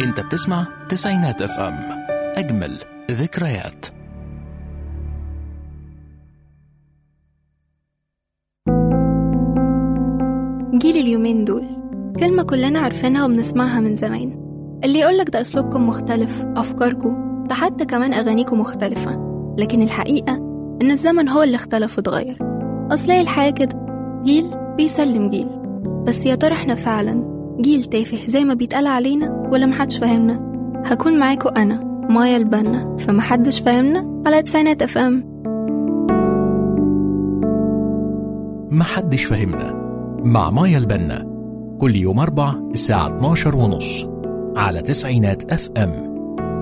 انت بتسمع تسعينات اف ام اجمل ذكريات جيل اليومين دول كلمة كلنا عارفينها وبنسمعها من زمان اللي يقولك ده أسلوبكم مختلف أفكاركم ده حتى كمان أغانيكم مختلفة لكن الحقيقة إن الزمن هو اللي اختلف واتغير أصل هي الحياة كده جيل بيسلم جيل بس يا ترى احنا فعلا جيل تافه زي ما بيتقال علينا ولا محدش فاهمنا هكون معاكم أنا مايا البنا فمحدش فاهمنا على تسعينات اف ام محدش فهمنا مع مايا البنا كل يوم أربع الساعة 12 ونص على تسعينات اف ام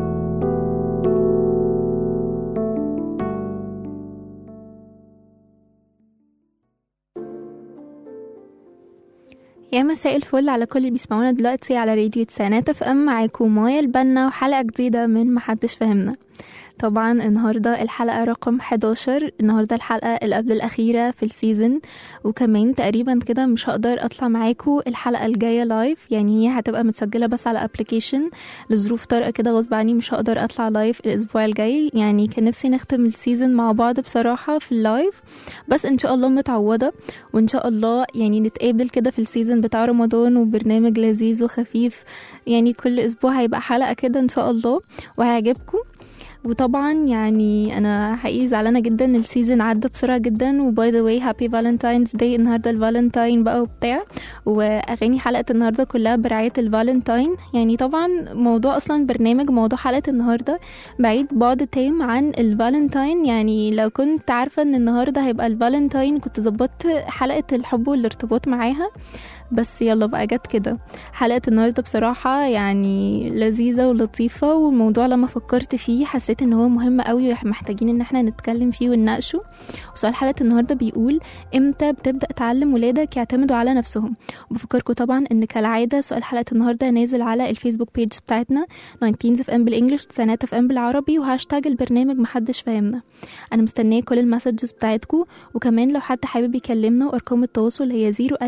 يا مساء الفل على كل اللي بيسمعونا دلوقتي على راديو تسعينات اف ام معاكم مايا البنا وحلقة جديدة من محدش فهمنا طبعا النهاردة الحلقة رقم 11 النهاردة الحلقة اللي قبل الأخيرة في السيزون وكمان تقريبا كده مش هقدر أطلع معاكم الحلقة الجاية لايف يعني هي هتبقى متسجلة بس على ابلكيشن لظروف طارئة كده غصب عني مش هقدر أطلع لايف الأسبوع الجاي يعني كان نفسي نختم السيزون مع بعض بصراحة في اللايف بس إن شاء الله متعودة وإن شاء الله يعني نتقابل كده في السيزون بتاع رمضان وبرنامج لذيذ وخفيف يعني كل أسبوع هيبقى حلقة كده إن شاء الله وهيعجبكم وطبعا يعني انا حقيقي زعلانه جدا ان السيزون عدى بسرعه جدا وباي ذا واي هابي فالنتاينز داي النهارده الفالنتاين بقى وبتاع واغاني حلقه النهارده كلها برعايه الفالنتاين يعني طبعا موضوع اصلا برنامج موضوع حلقه النهارده بعيد بعد تام عن الفالنتاين يعني لو كنت عارفه ان النهارده هيبقى الفالنتاين كنت ظبطت حلقه الحب والارتباط معاها بس يلا بقى جت كده حلقة النهاردة بصراحة يعني لذيذة ولطيفة والموضوع لما فكرت فيه حسيت ان هو مهم قوي ومحتاجين ان احنا نتكلم فيه ونناقشه وسؤال حلقة النهاردة بيقول امتى بتبدأ تعلم ولادك يعتمدوا على نفسهم وبفكركم طبعا ان كالعادة سؤال حلقة النهاردة نازل على الفيسبوك بيج بتاعتنا 19 اف ام بالانجلش تسعينات اف ام بالعربي وهاشتاج البرنامج محدش فاهمنا انا مستنية كل المسجز بتاعتكم وكمان لو حد حابب يكلمنا وارقام التواصل هي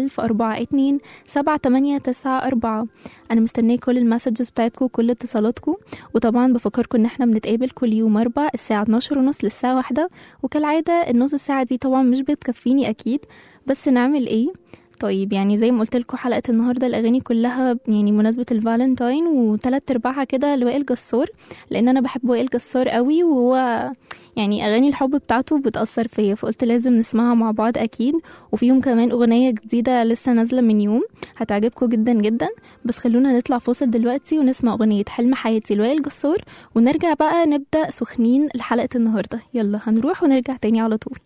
01042 سبعة تمانية تسعة أربعة أنا مستنية كل المسجز بتاعتكم وكل اتصالاتكم وطبعا بفكركم إن احنا بنتقابل كل يوم أربع الساعة 12 ونص للساعة واحدة وكالعادة النص ساعة دي طبعا مش بتكفيني أكيد بس نعمل إيه طيب يعني زي ما قلت لكم حلقة النهاردة الأغاني كلها يعني مناسبة الفالنتاين وتلات أرباعها كده لوائل جسار لأن أنا بحب وائل جسار قوي وهو يعني أغاني الحب بتاعته بتأثر فيا فقلت لازم نسمعها مع بعض أكيد وفيهم كمان أغنية جديدة لسه نازلة من يوم هتعجبكم جدا جدا بس خلونا نطلع فاصل دلوقتي ونسمع أغنية حلم حياتي لوائل جسار ونرجع بقى نبدأ سخنين لحلقة النهاردة يلا هنروح ونرجع تاني على طول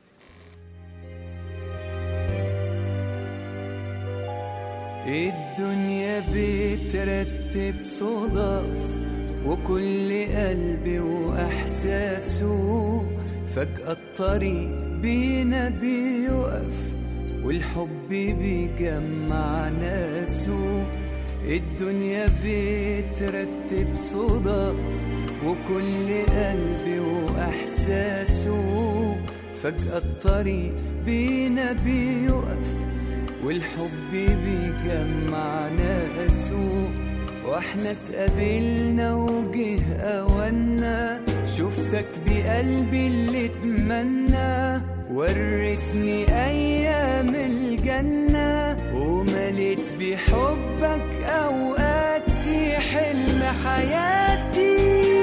الدنيا بترتب صدف وكل قلب وإحساسه فجأة الطريق بينا بيقف والحب بيجمع ناسه الدنيا بترتب صدف وكل قلب وإحساسه فجأة الطريق بينا بيقف والحب بيجمع ناسه واحنا اتقابلنا وجه اونا شفتك بقلبي اللي اتمنى وريتني ايام الجنة ومليت بحبك اوقاتي حلم حياتي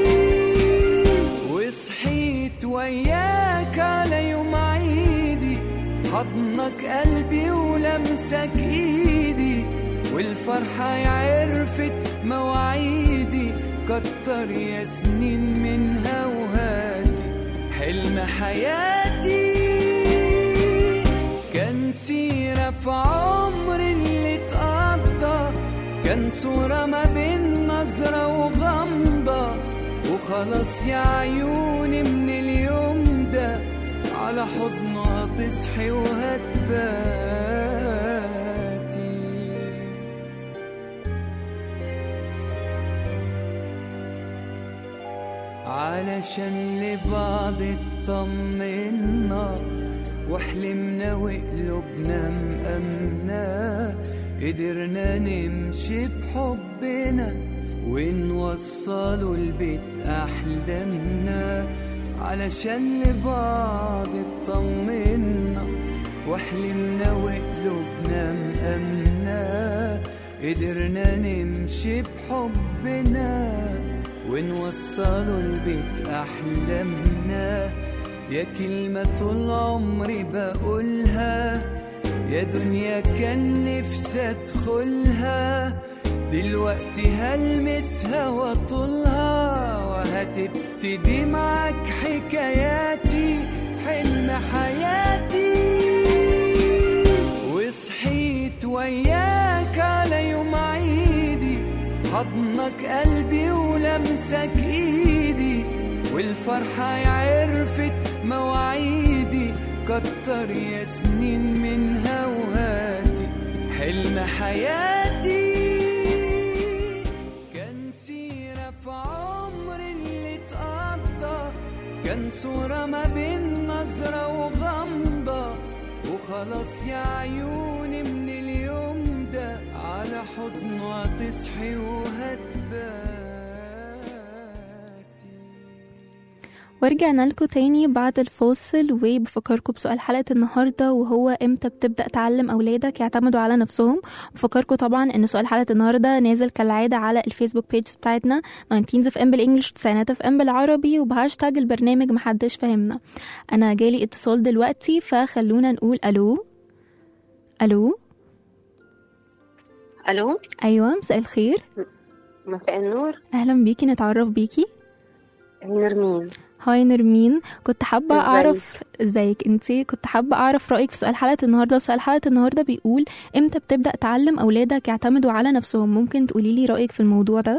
وصحيت وياك على يوم عيدي حضنك قلبي ولمسك ايدي والفرحة عرفت مواعيدي كتر يا سنين منها وهاتي حلم حياتي كان سيرة في عمر اللي اتقضى كان صورة ما بين نظرة وغمضة وخلاص يا عيوني من اليوم ده على حضنه هتصحي وهتباتي علشان لبعض اطمنا وحلمنا وقلوبنا مأمنة قدرنا نمشي بحبنا ونوصلوا البيت أحلامنا علشان لبعض اطمنا وحلمنا وقلوبنا مأمنة قدرنا نمشي بحبنا ونوصلوا البيت أحلامنا يا كلمة طول عمري بقولها يا دنيا كان نفسي ادخلها دلوقتي هلمسها واطولها وهتبتدي معاك حكاياتي حلم حياتي وصحيت وياك على يوم عيدي حضنك قلبي ولمسك ايدي والفرحة عرفت مواعيدي كتر يا سنين منها وهاتي حلم حياتي كان سيرة في عمري اللي اتقضى كان صورة ما بين نظرة وغمضة وخلاص يا عيوني من اليوم ده على حضنه هتصحي وهتباتي ورجعنا لكم تاني بعد الفاصل وبفكركم بسؤال حلقة النهاردة وهو امتى بتبدأ تعلم أولادك يعتمدوا على نفسهم بفكركم طبعا ان سؤال حلقة النهاردة نازل كالعادة على الفيسبوك بيج بتاعتنا 19 اف ام بالانجلش تسعينات اف ام بالعربي وبهاشتاج البرنامج محدش فهمنا انا جالي اتصال دلوقتي فخلونا نقول الو الو الو ايوه مساء الخير مساء النور اهلا بيكي نتعرف بيكي نرمين هاي نرمين كنت حابة ازيك؟ أعرف ازيك انتي كنت حابة أعرف رأيك في سؤال حلقة النهاردة وسؤال حلقة النهاردة بيقول امتى بتبدأ تعلم أولادك يعتمدوا على نفسهم ممكن تقوليلي رأيك في الموضوع ده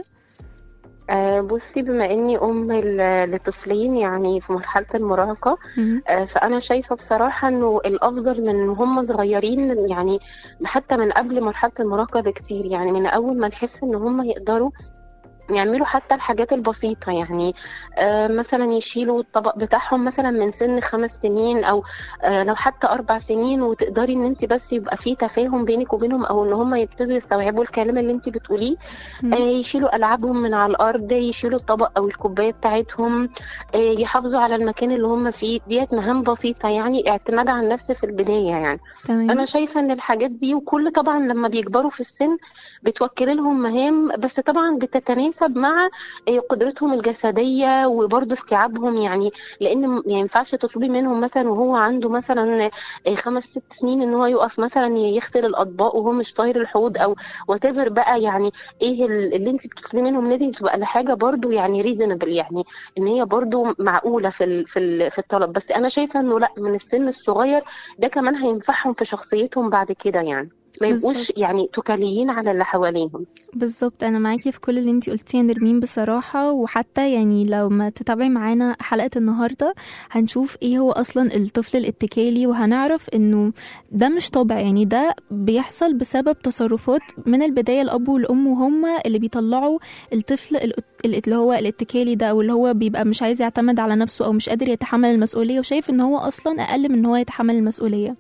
آه بصي بما اني ام ل- لطفلين يعني في مرحله المراهقه مم. آه فانا شايفه بصراحه انه الافضل من هم صغيرين يعني حتى من قبل مرحله المراهقه بكتير يعني من اول ما نحس ان هم يقدروا يعملوا حتى الحاجات البسيطة يعني آه مثلا يشيلوا الطبق بتاعهم مثلا من سن خمس سنين أو آه لو حتى أربع سنين وتقدري إن أنت بس يبقى في تفاهم بينك وبينهم أو إن هم يبتدوا يستوعبوا الكلام اللي أنت بتقوليه مم. آه يشيلوا ألعابهم من على الأرض يشيلوا الطبق أو الكوباية بتاعتهم آه يحافظوا على المكان اللي هم فيه ديت مهام بسيطة يعني اعتماد على النفس في البداية يعني تمام انا شايفه ان الحاجات دي وكل طبعا لما بيكبروا في السن بتوكل لهم مهام بس طبعا بتتناسب مع آه، قدرتهم الجسديه وبرضه استيعابهم يعني لان م- ما ينفعش تطلبي منهم مثلا وهو عنده مثلا آه، خمس ست سنين ان هو يقف مثلا يغسل الاطباق وهو مش طاير الحوض او واتيفر بقى يعني ايه ال- اللي انت بتطلبي منهم لازم تبقى لحاجه برضه يعني ريزونبل يعني ان هي برضه معقوله في ال- في ال- في الطلب بس انا شايفه انه لا من السن الصغير ده كمان هينفعهم في شخصيتهم بعد كده يعني ما يبقوش بالظبط. يعني توكليين على اللي حواليهم بالظبط انا معاكي في كل اللي انتي قلتيه يا نرمين بصراحه وحتى يعني لو ما تتابعي معانا حلقه النهارده هنشوف ايه هو اصلا الطفل الاتكالي وهنعرف انه ده مش طبع يعني ده بيحصل بسبب تصرفات من البدايه الاب والام وهم اللي بيطلعوا الطفل ال- ال- اللي هو الاتكالي ده او اللي هو بيبقى مش عايز يعتمد على نفسه او مش قادر يتحمل المسؤوليه وشايف ان هو اصلا اقل من ان هو يتحمل المسؤوليه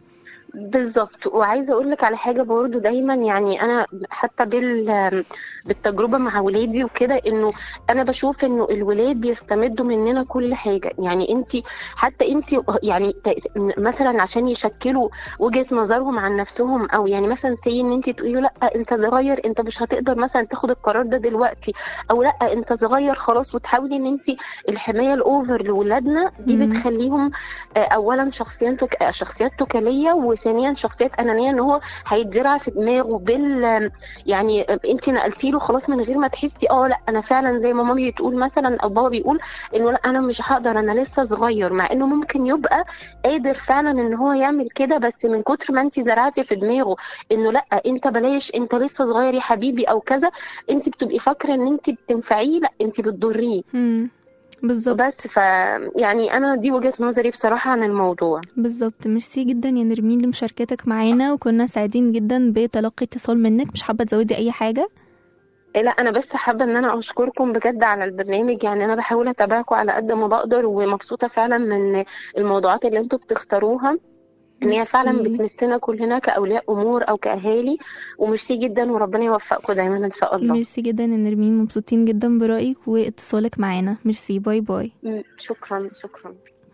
بالظبط وعايزه اقول لك على حاجه برضو دايما يعني انا حتى بال بالتجربه مع ولادي وكده انه انا بشوف انه الولاد بيستمدوا مننا كل حاجه يعني انت حتى انت يعني ت- مثلا عشان يشكلوا وجهه نظرهم عن نفسهم او يعني مثلا سي ان انت تقولي له لا انت صغير انت مش هتقدر مثلا تاخد القرار ده دلوقتي او لا انت صغير خلاص وتحاولي ان انت الحمايه الاوفر لاولادنا دي مم. بتخليهم آه، اولا شخصيات توك... آه، شخصيات توكليه وثانيا شخصيات انانيه ان هو هيتزرع في دماغه بال يعني انت نقلتي له خلاص من غير ما تحسي اه لا انا فعلا زي ما مامي بتقول مثلا او بابا بيقول انه لا انا مش هقدر انا لسه صغير مع انه ممكن يبقى قادر فعلا ان هو يعمل كده بس من كتر ما انت زرعتي في دماغه انه لا انت بلاش انت لسه صغير يا حبيبي او كذا انت بتبقي فاكره ان انت بتنفعيه لا انت بتضريه مم. بالظبط بس ف يعني انا دي وجهة نظري بصراحة عن الموضوع بالظبط ميرسي جدا يا نرمين لمشاركتك معانا وكنا سعيدين جدا بتلقي اتصال منك مش حابه تزودي اي حاجه لا انا بس حابة ان انا اشكركم بجد على البرنامج يعني انا بحاول اتابعكم على قد ما بقدر ومبسوطة فعلا من الموضوعات اللي انتوا بتختاروها ان هي فعلا ميرسي. بتمسنا كلنا كاولياء امور او كاهالي وميرسي جدا وربنا يوفقكم دايما ان شاء الله ميرسي جدا يا نرمين مبسوطين جدا برأيك واتصالك معانا ميرسي باي باي م، شكرا شكرا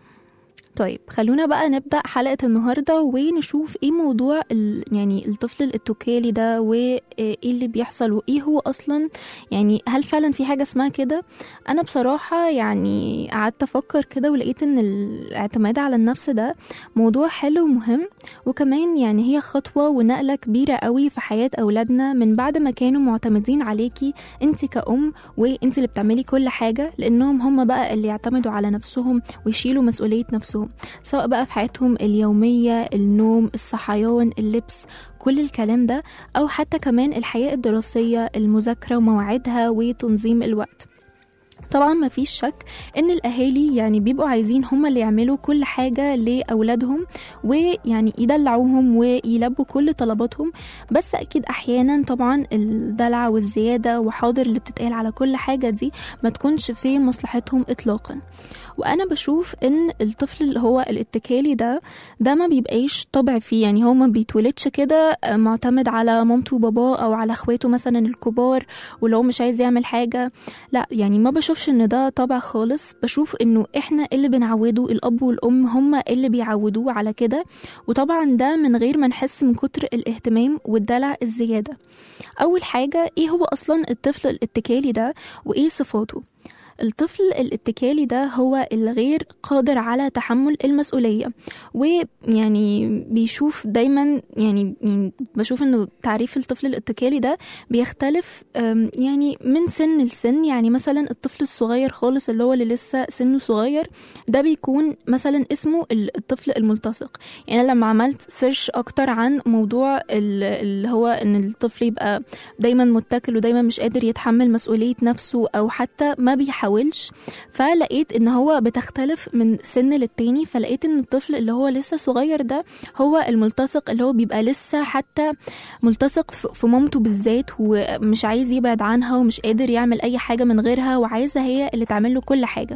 طيب خلونا بقى نبدأ حلقة النهاردة ونشوف ايه موضوع ال... يعني الطفل الاتكالي ده وايه اللي بيحصل وايه هو اصلا يعني هل فعلا في حاجة اسمها كده انا بصراحة يعني قعدت افكر كده ولقيت ان الاعتماد على النفس ده موضوع حلو ومهم وكمان يعني هي خطوة ونقلة كبيرة قوي في حياة اولادنا من بعد ما كانوا معتمدين عليكي انت كأم وانت اللي بتعملي كل حاجة لانهم هم بقى اللي يعتمدوا على نفسهم ويشيلوا مسؤولية نفسهم سواء بقى في حياتهم اليومية النوم الصحيان اللبس كل الكلام ده أو حتى كمان الحياة الدراسية المذاكرة ومواعيدها وتنظيم الوقت طبعا ما فيش شك ان الاهالي يعني بيبقوا عايزين هم اللي يعملوا كل حاجه لاولادهم ويعني يدلعوهم ويلبوا كل طلباتهم بس اكيد احيانا طبعا الدلع والزياده وحاضر اللي بتتقال على كل حاجه دي ما تكونش في مصلحتهم اطلاقا وانا بشوف ان الطفل اللي هو الاتكالي ده ده ما بيبقاش طبع فيه يعني هو ما بيتولدش كده معتمد على مامته وباباه او على اخواته مثلا الكبار ولو هو مش عايز يعمل حاجه لا يعني ما بشوفش ان ده طبع خالص بشوف انه احنا اللي بنعوده الاب والام هم اللي بيعودوه على كده وطبعا ده من غير ما نحس من كتر الاهتمام والدلع الزياده اول حاجه ايه هو اصلا الطفل الاتكالي ده وايه صفاته الطفل الاتكالي ده هو الغير قادر على تحمل المسؤولية ويعني بيشوف دايما يعني, يعني بشوف انه تعريف الطفل الاتكالي ده بيختلف أم، يعني من سن لسن يعني مثلا الطفل الصغير خالص اللي هو اللي لسه سنه صغير ده بيكون مثلا اسمه ال- الطفل الملتصق يعني أنا لما عملت سيرش اكتر عن موضوع ال- اللي هو ان الطفل يبقى دايما متكل ودايما مش قادر يتحمل مسؤولية نفسه او حتى ما بيحاولش فلقيت ان هو بتختلف من سن للتاني فلقيت ان الطفل اللي هو لسه صغير ده هو الملتصق اللي هو بيبقى لسه حتى ملتصق في في مامته بالذات ومش عايز يبعد عنها ومش قادر يعمل اي حاجة من غيرها وعايزة هي اللي تعمل له كل حاجة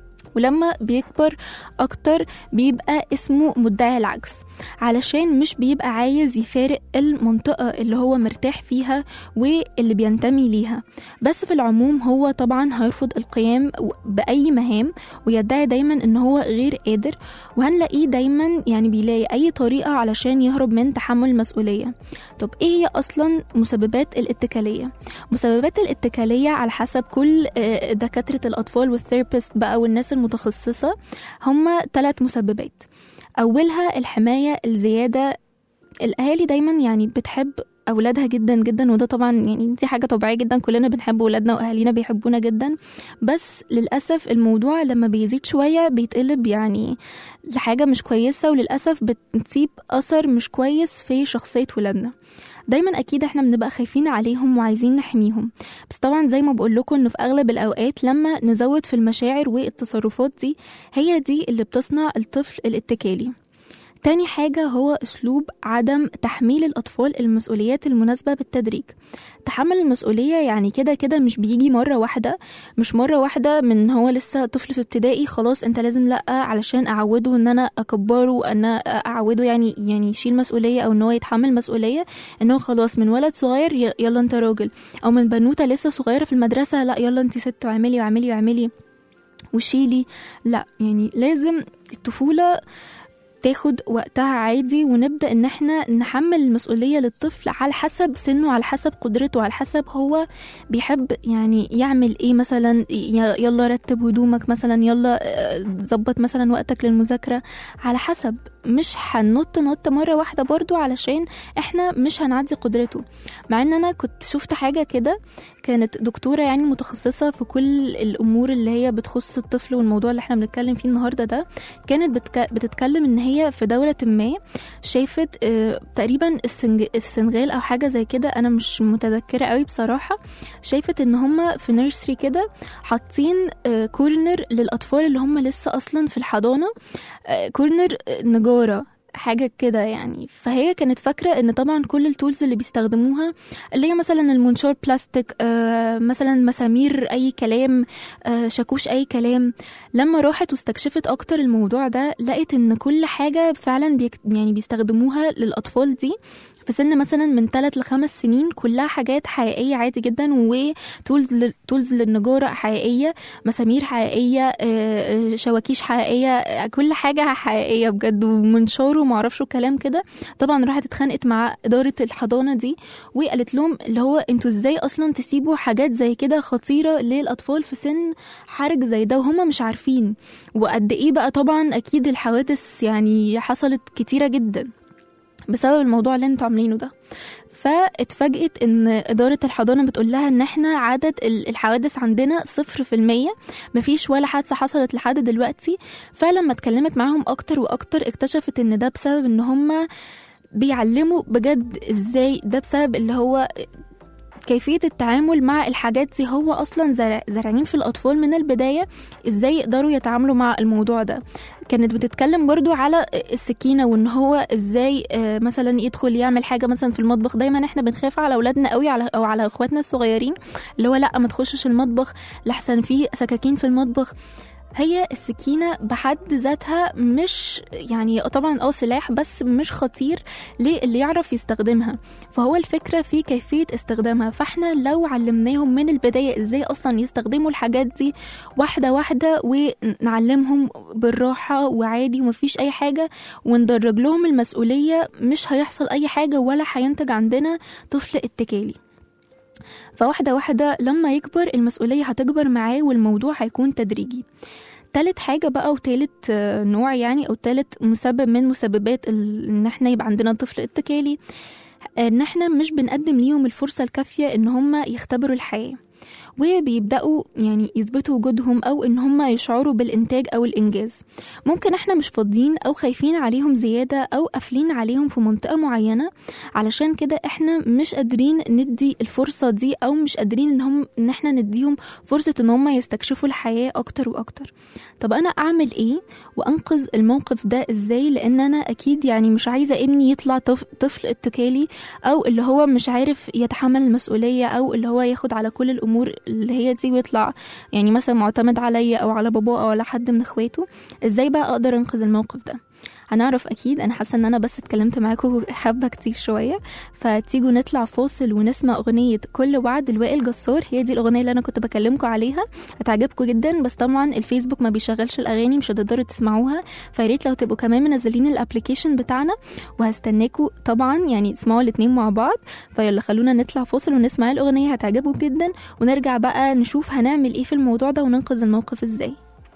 ولما بيكبر اكتر بيبقى اسمه مدعي العجز علشان مش بيبقى عايز يفارق المنطقة اللي هو مرتاح فيها واللي بينتمي ليها بس في العموم هو طبعا هيرفض القيام بأي مهام ويدعي دايما ان هو غير قادر وهنلاقيه دايما يعني بيلاقي اي طريقة علشان يهرب من تحمل المسؤولية طب ايه هي اصلا مسببات الاتكالية مسببات الاتكالية على حسب كل آه، دكاترة الأطفال والثيرابيست بقى والناس المتخصصة هما ثلاث مسببات أولها الحماية الزيادة الأهالي دايما يعني بتحب أولادها جدا جدا وده طبعا يعني دي حاجة طبيعية جدا كلنا بنحب ولادنا وأهالينا بيحبونا جدا بس للأسف الموضوع لما بيزيد شوية بيتقلب يعني لحاجة مش كويسة وللأسف بتسيب أثر مش كويس في شخصية ولادنا دايما اكيد احنا بنبقى خايفين عليهم وعايزين نحميهم بس طبعا زي ما بقول لكم انه في اغلب الاوقات لما نزود في المشاعر والتصرفات دي هي دي اللي بتصنع الطفل الاتكالي تاني حاجة هو أسلوب عدم تحميل الأطفال المسؤوليات المناسبة بالتدريج تحمل المسؤولية يعني كده كده مش بيجي مرة واحدة مش مرة واحدة من هو لسه طفل في ابتدائي خلاص انت لازم لأ علشان أعوده ان أنا أكبره أن أنا أعوده يعني يعني يشيل مسؤولية أو ان هو يتحمل مسؤولية ان هو خلاص من ولد صغير ي- يلا انت راجل أو من بنوتة لسه صغيرة في المدرسة لأ يلا انت ست واعملي واعملي واعملي وشيلي لا يعني لازم الطفولة تاخد وقتها عادي ونبدا ان احنا نحمل المسؤوليه للطفل على حسب سنه على حسب قدرته على حسب هو بيحب يعني يعمل ايه مثلا ي- يلا رتب هدومك مثلا يلا آه، ظبط مثلا وقتك للمذاكره على حسب مش هننط نط مره واحده برضو علشان احنا مش هنعدي قدرته مع ان انا كنت شفت حاجه كده كانت دكتوره يعني متخصصه في كل الامور اللي هي بتخص الطفل والموضوع اللي احنا بنتكلم فيه النهارده ده كانت بتك... بتتكلم ان هي في دولة ما شافت آه، تقريبا السنج... السنغال او حاجة زي كده انا مش متذكرة قوي بصراحة شافت ان هم في نيرسري كده حاطين آه، كورنر للاطفال اللي هم لسه اصلا في الحضانة آه، كورنر آه، نجارة حاجة كده يعني فهي كانت فاكرة ان طبعا كل التولز اللي بيستخدموها اللي هي مثلا المنشار بلاستيك آه مثلا مسامير اي كلام آه شاكوش اي كلام لما راحت واستكشفت اكتر الموضوع ده لقيت ان كل حاجة فعلا بيك يعني بيستخدموها للاطفال دي في سن مثلا من 3 لخمس سنين كلها حاجات حقيقية عادي جدا وتولز تولز للنجارة حقيقية مسامير حقيقية آه، آه، شواكيش حقيقية آه، كل حاجة حقيقية بجد ومنشار ومعرفش الكلام كده طبعا راحت اتخانقت مع إدارة الحضانة دي وقالت لهم اللي هو انتوا ازاي اصلا تسيبوا حاجات زي كده خطيرة للأطفال في سن حرج زي ده وهم مش عارفين وقد ايه بقى طبعا اكيد الحوادث يعني حصلت كتيرة جدا بسبب الموضوع اللي انتوا عاملينه ده فاتفاجئت ان اداره الحضانه بتقول لها ان احنا عدد ال- الحوادث عندنا صفر في المية مفيش ولا حادثه حصلت لحد دلوقتي فلما اتكلمت معاهم اكتر واكتر اكتشفت ان ده بسبب ان هم بيعلموا بجد ازاي ده بسبب اللي هو كيفية التعامل مع الحاجات دي هو أصلا زرع زرعين في الأطفال من البداية إزاي يقدروا يتعاملوا مع الموضوع ده كانت بتتكلم برضو على السكينة وإن هو إزاي آه، مثلا يدخل يعمل حاجة مثلا في المطبخ دايما إحنا بنخاف على أولادنا قوي على أو على إخواتنا الصغيرين اللي هو لأ ما تخشش المطبخ لحسن فيه سكاكين في المطبخ هي السكينة بحد ذاتها مش يعني طبعا اه سلاح بس مش خطير للي يعرف يستخدمها فهو الفكرة في كيفية استخدامها فاحنا لو علمناهم من البداية ازاي اصلا يستخدموا الحاجات دي واحدة واحدة ونعلمهم بالراحة وعادي ومفيش اي حاجة وندرج لهم المسؤولية مش هيحصل اي حاجة ولا هينتج عندنا طفل اتكالي فواحدة واحدة لما يكبر المسؤولية هتكبر معاه والموضوع هيكون تدريجي تالت حاجة بقى وتالت آه، نوع يعني أو تالت مسبب من مسببات ال- إن احنا يبقى عندنا طفل اتكالي إن احنا مش بنقدم ليهم الفرصة الكافية إن هم يختبروا الحياة وبيبدأوا يعني يثبتوا وجودهم أو إن هم يشعروا بالإنتاج أو الإنجاز ممكن احنا مش فاضيين أو خايفين عليهم زيادة أو قافلين عليهم في منطقة معينة علشان كده احنا مش قادرين ندي الفرصة دي أو مش قادرين إن هم إن احنا نديهم فرصة إن هم يستكشفوا الحياة أكتر وأكتر طب أنا أعمل إيه وأنقذ الموقف ده إزاي لأن أنا أكيد يعني مش عايزة ابني يطلع طف- طفل اتكالي أو اللي هو مش عارف يتحمل المسؤولية أو اللي هو ياخد على كل الأمور اللي هي دي ويطلع يعني مثلا معتمد عليا أو على باباه أو على حد من إخواته إزاي بقى أقدر أنقذ الموقف ده هنعرف اكيد انا حاسه ان انا بس اتكلمت معاكم حبه كتير شويه فتيجوا نطلع فاصل ونسمع اغنيه كل وعد لوائل جسار هي دي الاغنيه اللي انا كنت بكلمكم عليها هتعجبكم جدا بس طبعا الفيسبوك ما بيشغلش الاغاني مش هتقدروا تسمعوها فياريت لو تبقوا كمان منزلين الابلكيشن بتاعنا وهستناكوا طبعا يعني تسمعوا الاتنين مع بعض فيلا خلونا نطلع فاصل ونسمع الاغنيه هتعجبكم جدا ونرجع بقى نشوف هنعمل ايه في الموضوع ده وننقذ الموقف ازاي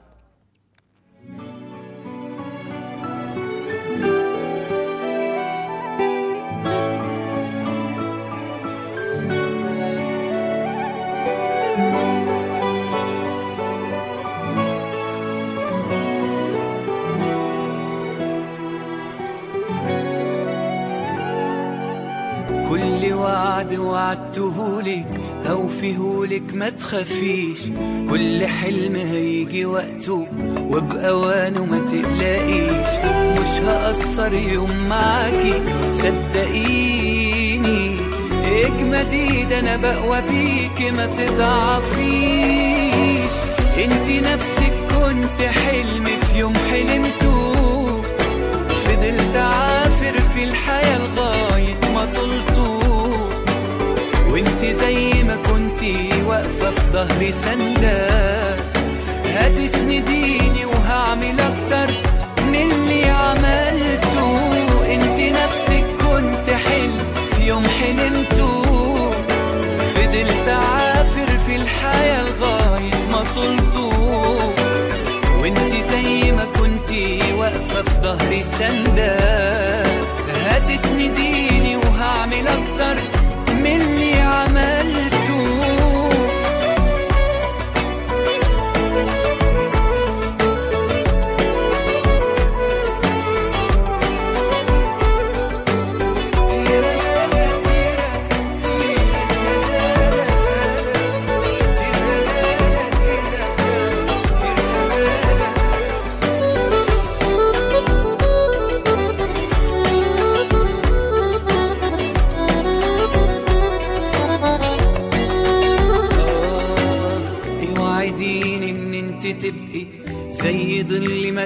كل وعد وعدتهولك هوفيهولك ما تخافيش كل حلم هيجي وقته وبأوانه ما تقلقيش مش هقصر يوم معاكي صدقيني اجمدي ده انا بقوى بيكي ما تضعفيش انتي نفسك كنت حلم في يوم حلمته فضلت عافر في الحياة لغاية ما طلته وانت زي ما كنتي واقفة في ظهري سندة هتسنديني وهعمل اكتر من اللي عملته انت نفسك كنت حلم في يوم حلمته فضلت عافر في الحياة لغاية ما طلته وانت زي ما كنتي واقفة في ظهري سندة هتسنديني وهعمل اكتر من اللي عملته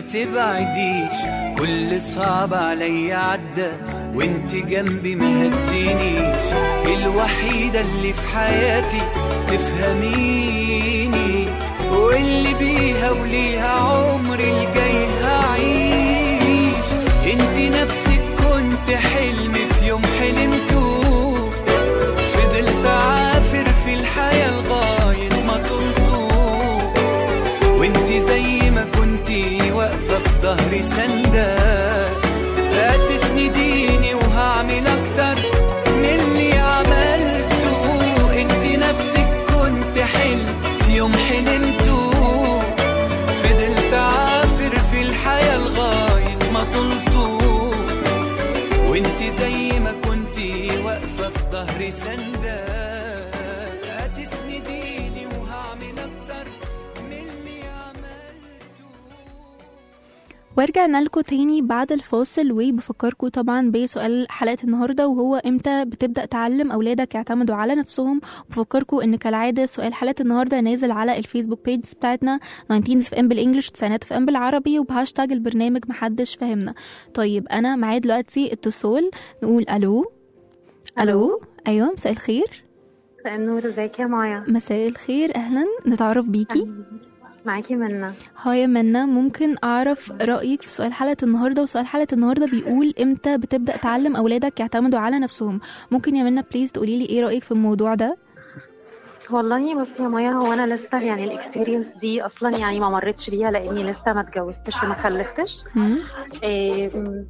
تبعديش كل صعب عليا عدى وانت جنبي ما هزينيش الوحيدة اللي في حياتي تفهميني واللي بيها وليها عمري الجاي هعيش انت نفسك كنت حلمي في يوم حلمته فضلت عافر في الحياة لغاية ما طلته وانت زي ما كنتي واقفة في ظهري سندة هتسنديني وهعمل اكتر من اللي عملته انت نفسك كنت حلم في يوم حلمته فضلت عافر في الحياة لغاية ما طلته وانت زي ما كنتي واقفة في ظهري سندة هتسنديني وهعمل اكتر من اللي عملته ورجعنا لكم تاني بعد الفاصل وبفكركم طبعا بسؤال حلقة النهاردة وهو امتى بتبدأ تعلم أولادك يعتمدوا على نفسهم وبفكركم ان كالعادة سؤال حلقة النهاردة نازل على الفيسبوك بيج بتاعتنا 19 في ام بالانجلش تسعينات في ام بالعربي وبهاشتاج البرنامج محدش فهمنا طيب انا معايا دلوقتي اتصال نقول الو الو ايوه مساء الخير مساء النور ازيك يا مايا مساء الخير اهلا نتعرف بيكي معاكي منى هاي يا منى ممكن اعرف رايك في سؤال حلقه النهارده وسؤال حلقه النهارده بيقول امتى بتبدا تعلم اولادك يعتمدوا على نفسهم ممكن يا منى بليز تقولي لي ايه رايك في الموضوع ده والله بصي يا مايا هو انا لسه يعني الاكسبيرينس دي اصلا يعني ما مرتش بيها لاني لسه ما اتجوزتش وما خلفتش هم؟ إيه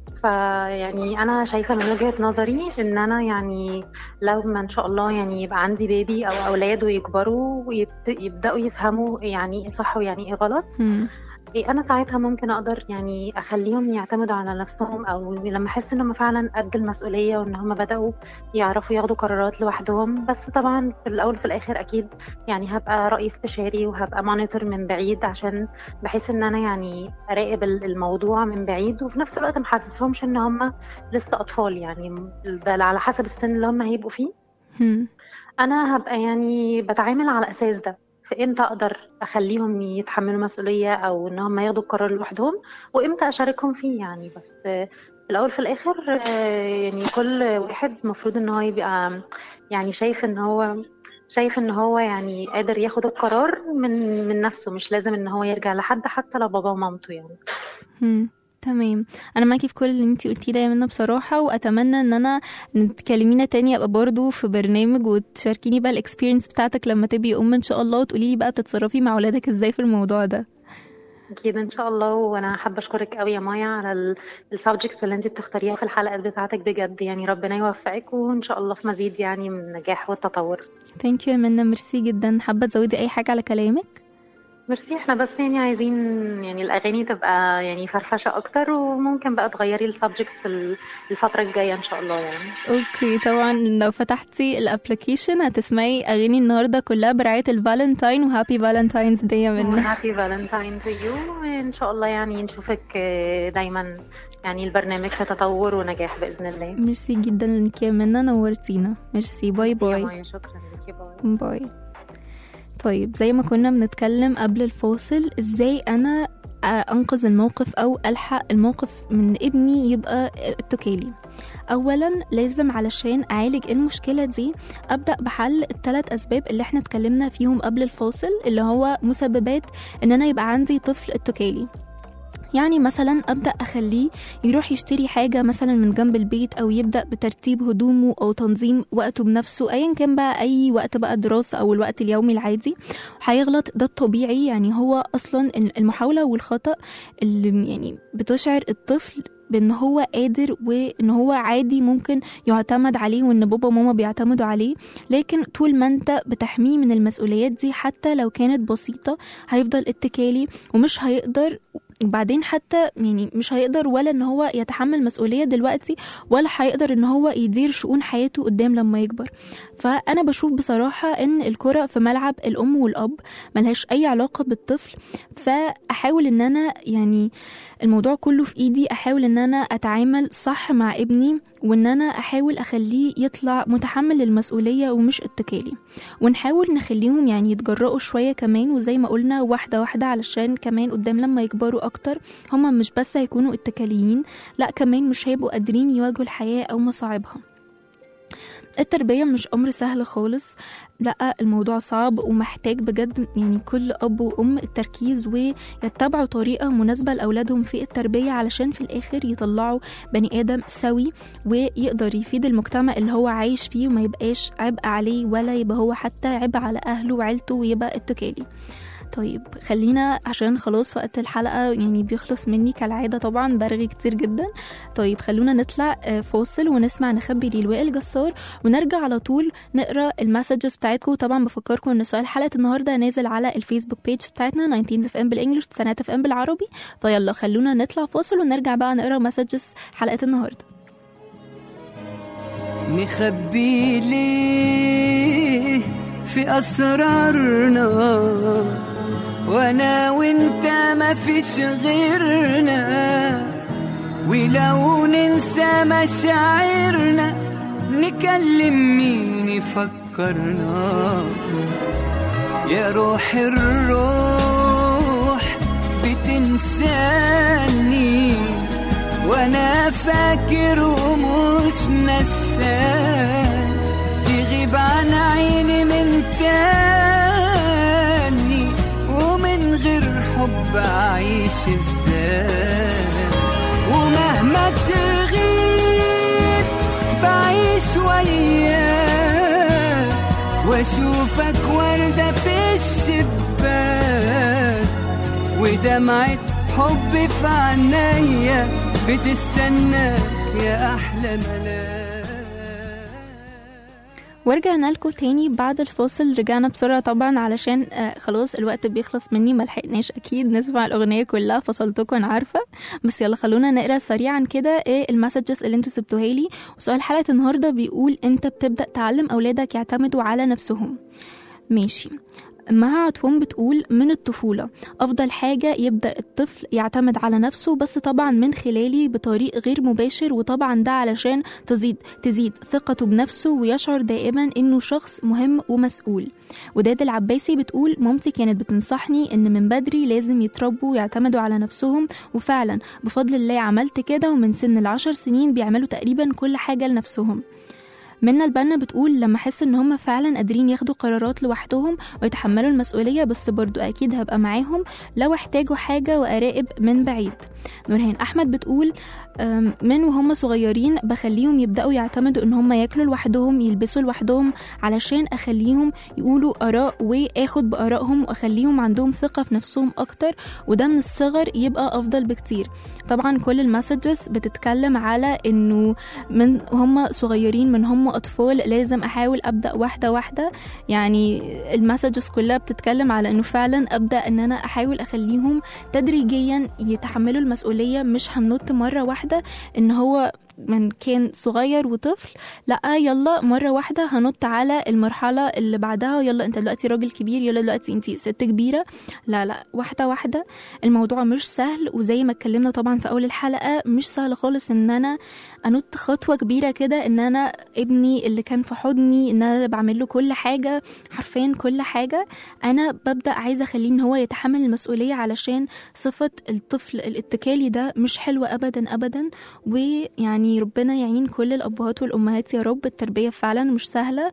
فيعني انا شايفه من وجهه نظري ان انا يعني لو ما ان شاء الله يعني يبقى عندي بيبي او اولاد ويكبروا ويبداوا يفهموا يعني ايه صح ويعني ايه غلط هم. إيه انا ساعتها ممكن اقدر يعني اخليهم يعتمدوا على نفسهم او لما احس ان هم فعلا قد المسؤوليه وان هم بداوا يعرفوا ياخدوا قرارات لوحدهم بس طبعا في الاول وفي الاخر اكيد يعني هبقى راي استشاري وهبقى مونيتور من بعيد عشان بحيث ان انا يعني اراقب ال- الموضوع من بعيد وفي نفس الوقت محسسهمش ان هم لسه اطفال يعني ده على حسب السن اللي هم هيبقوا فيه هم. انا هبقى يعني بتعامل على اساس ده في امتى اقدر اخليهم يتحملوا مسؤوليه او ان هم ياخدوا القرار لوحدهم وامتى اشاركهم فيه يعني بس آه، في الاول في الاخر آه، يعني كل واحد المفروض ان هو يبقى يعني شايف ان هو شايف ان هو يعني قادر ياخد القرار من من نفسه مش لازم ان هو يرجع لحد حتى لو بابا ومامته يعني هم. تمام انا معاكي في كل اللي انتي قلتيه ده يا منى بصراحه واتمنى ان انا تكلمينا تاني ابقى برضو في برنامج وتشاركيني بقى الاكسبيرينس بتاعتك لما تبقي ام ان شاء الله وتقولي لي بقى بتتصرفي مع اولادك ازاي في الموضوع ده اكيد ان شاء الله وانا حابه اشكرك قوي يا مايا على السبجكت اللي انت بتختاريها في الحلقات بتاعتك بجد يعني ربنا يوفقك وان شاء الله في مزيد يعني من النجاح والتطور ثانك يو يا منى ميرسي جدا حابه تزودي اي حاجه على كلامك ميرسي احنا بس يعني عايزين يعني الاغاني تبقى يعني فرفشه اكتر وممكن بقى تغيري السبجكت الفتره الجايه ان شاء الله يعني اوكي طبعا لو فتحتي الابلكيشن هتسمعي اغاني النهارده كلها برعايه الفالنتاين وهابي فالنتاينز داي يا منى هابي فالنتاين تو يو ان شاء الله يعني نشوفك دايما يعني البرنامج في تطور ونجاح باذن الله ميرسي جدا لك يا منى نورتينا ميرسي باي ميرسي يا باي مايا، شكرا لك باي باي طيب زي ما كنا بنتكلم قبل الفاصل ازاي انا انقذ الموقف او الحق الموقف من ابني يبقى اتكالي اولا لازم علشان اعالج المشكله دي ابدا بحل الثلاث اسباب اللي احنا اتكلمنا فيهم قبل الفاصل اللي هو مسببات ان انا يبقى عندي طفل اتكالي يعني مثلا ابدا اخليه يروح يشتري حاجه مثلا من جنب البيت او يبدا بترتيب هدومه او تنظيم وقته بنفسه ايا كان بقى اي وقت بقى دراسه او الوقت اليومي العادي هيغلط ده الطبيعي يعني هو اصلا المحاوله والخطا اللي يعني بتشعر الطفل بان هو قادر وان هو عادي ممكن يعتمد عليه وان بابا وماما بيعتمدوا عليه لكن طول ما انت بتحميه من المسؤوليات دي حتى لو كانت بسيطه هيفضل اتكالي ومش هيقدر وبعدين حتى يعني مش هيقدر ولا ان هو يتحمل مسؤوليه دلوقتي ولا هيقدر ان هو يدير شؤون حياته قدام لما يكبر فانا بشوف بصراحه ان الكره في ملعب الام والاب ملهاش اي علاقه بالطفل فاحاول ان انا يعني الموضوع كله في ايدي احاول ان انا اتعامل صح مع ابني وان انا احاول اخليه يطلع متحمل للمسؤوليه ومش اتكالي ونحاول نخليهم يعني يتجرأوا شويه كمان وزي ما قلنا واحده واحده علشان كمان قدام لما يكبروا اكتر هما مش بس هيكونوا اتكاليين لا كمان مش هيبقوا قادرين يواجهوا الحياة او مصاعبها التربية مش أمر سهل خالص لا الموضوع صعب ومحتاج بجد يعني كل أب وأم التركيز ويتبعوا طريقة مناسبة لأولادهم في التربية علشان في الآخر يطلعوا بني آدم سوي ويقدر يفيد المجتمع اللي هو عايش فيه وما يبقاش عبء عليه ولا يبقى هو حتى عبء على أهله وعيلته ويبقى اتكالي طيب خلينا عشان خلاص وقت الحلقة يعني بيخلص مني كالعادة طبعا برغي كتير جدا طيب خلونا نطلع آه، فاصل ونسمع نخبي للواء الجسار ونرجع على طول نقرا المسجز بتاعتكم طبعا بفكركم ان سؤال حلقة النهاردة نازل على الفيسبوك بيج بتاعتنا 19 اف ام بالانجلش وتسعينات اف ام بالعربي فيلا خلونا نطلع فاصل ونرجع بقى نقرا مسجز حلقة النهاردة نخبي ليه في أسرارنا وأنا وأنت ما فيش غيرنا ولو ننسى مشاعرنا نكلم مين يفكرنا يا روح الروح بتنساني وانا فاكر ومش نسان تغيب عن عيني من تاني ومن غير حب اعيش ازاي ومهما تغيب بعيش وياك واشوفك وردة في الشباك ودمعة حب في عينيا بتستناك يا احلى ملاك ورجعنا لكم تاني بعد الفاصل رجعنا بسرعة طبعا علشان آه خلاص الوقت بيخلص مني ملحقناش أكيد نسمع الأغنية كلها فصلتكم أنا عارفة بس يلا خلونا نقرا سريعا كده ايه المسجز اللي انتوا سبتوها لي وسؤال حلقة النهاردة بيقول انت بتبدأ تعلم أولادك يعتمدوا على نفسهم ماشي مها عطوان بتقول من الطفولة أفضل حاجة يبدأ الطفل يعتمد على نفسه بس طبعا من خلالي بطريق غير مباشر وطبعا ده علشان تزيد تزيد ثقته بنفسه ويشعر دائما إنه شخص مهم ومسؤول وداد العباسي بتقول مامتي كانت بتنصحني إن من بدري لازم يتربوا ويعتمدوا على نفسهم وفعلا بفضل الله عملت كده ومن سن العشر سنين بيعملوا تقريبا كل حاجة لنفسهم منا البنا بتقول لما احس ان هم فعلا قادرين ياخدوا قرارات لوحدهم ويتحملوا المسؤوليه بس برضو اكيد هبقى معاهم لو احتاجوا حاجه واراقب من بعيد نورهان احمد بتقول أم، من وهم صغيرين بخليهم يبداوا يعتمدوا ان هم ياكلوا لوحدهم يلبسوا لوحدهم علشان اخليهم يقولوا اراء واخد بارائهم واخليهم عندهم ثقه في نفسهم اكتر وده من الصغر يبقى افضل بكتير طبعا كل المسجز بتتكلم على انه من هم صغيرين من هم اطفال لازم احاول ابدا واحده واحده يعني المسجز كلها بتتكلم على انه فعلا ابدا ان انا احاول اخليهم تدريجيا يتحملوا المسؤوليه مش هننط مره واحده ان هو من كان صغير وطفل لا يلا مرة واحدة هنط على المرحلة اللي بعدها يلا انت دلوقتي راجل كبير يلا دلوقتي انت ست كبيرة لا لا واحدة واحدة الموضوع مش سهل وزي ما اتكلمنا طبعا في اول الحلقة مش سهل خالص ان انا انط خطوة كبيرة كده ان انا ابني اللي كان في حضني ان انا بعمل له كل حاجة حرفيا كل حاجة انا ببدأ عايزة اخليه ان هو يتحمل المسؤولية علشان صفة الطفل الاتكالي ده مش حلوة ابدا ابدا ويعني ربنا يعين كل الابهات والامهات يا رب التربية فعلا مش سهلة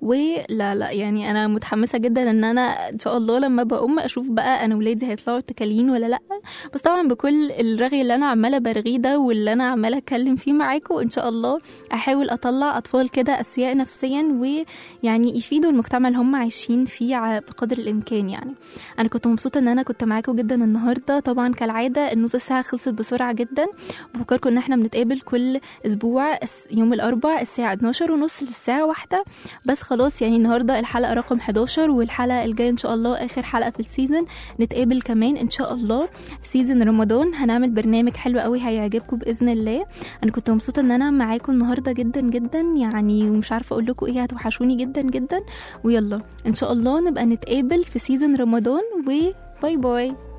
ولا لا يعني انا متحمسة جدا ان انا ان شاء الله لما بقوم اشوف بقى انا ولادي هيطلعوا اتكاليين ولا لا بس طبعا بكل الرغي اللي انا عمالة برغيه ده واللي انا عمالة اتكلم فيه معاكم ان شاء الله احاول اطلع اطفال كده اسوياء نفسيا ويعني يفيدوا المجتمع اللي هم عايشين فيه ع- بقدر الامكان يعني انا كنت مبسوطه ان انا كنت معاكم جدا النهارده طبعا كالعاده النص ساعه خلصت بسرعه جدا بفكركم ان احنا بنتقابل كل اسبوع الس- يوم الاربعاء الساعه 12 ونص للساعه واحدة بس خلاص يعني النهارده الحلقه رقم 11 والحلقه الجايه ان شاء الله اخر حلقه في السيزون نتقابل كمان ان شاء الله سيزون رمضان هنعمل برنامج حلو قوي هيعجبكم باذن الله انا كنت مبسوطه ان انا معاكم النهارده جدا جدا يعني ومش عارفه اقول لكم ايه هتوحشوني جدا جدا ويلا ان شاء الله نبقى نتقابل في سيزون رمضان وباي باي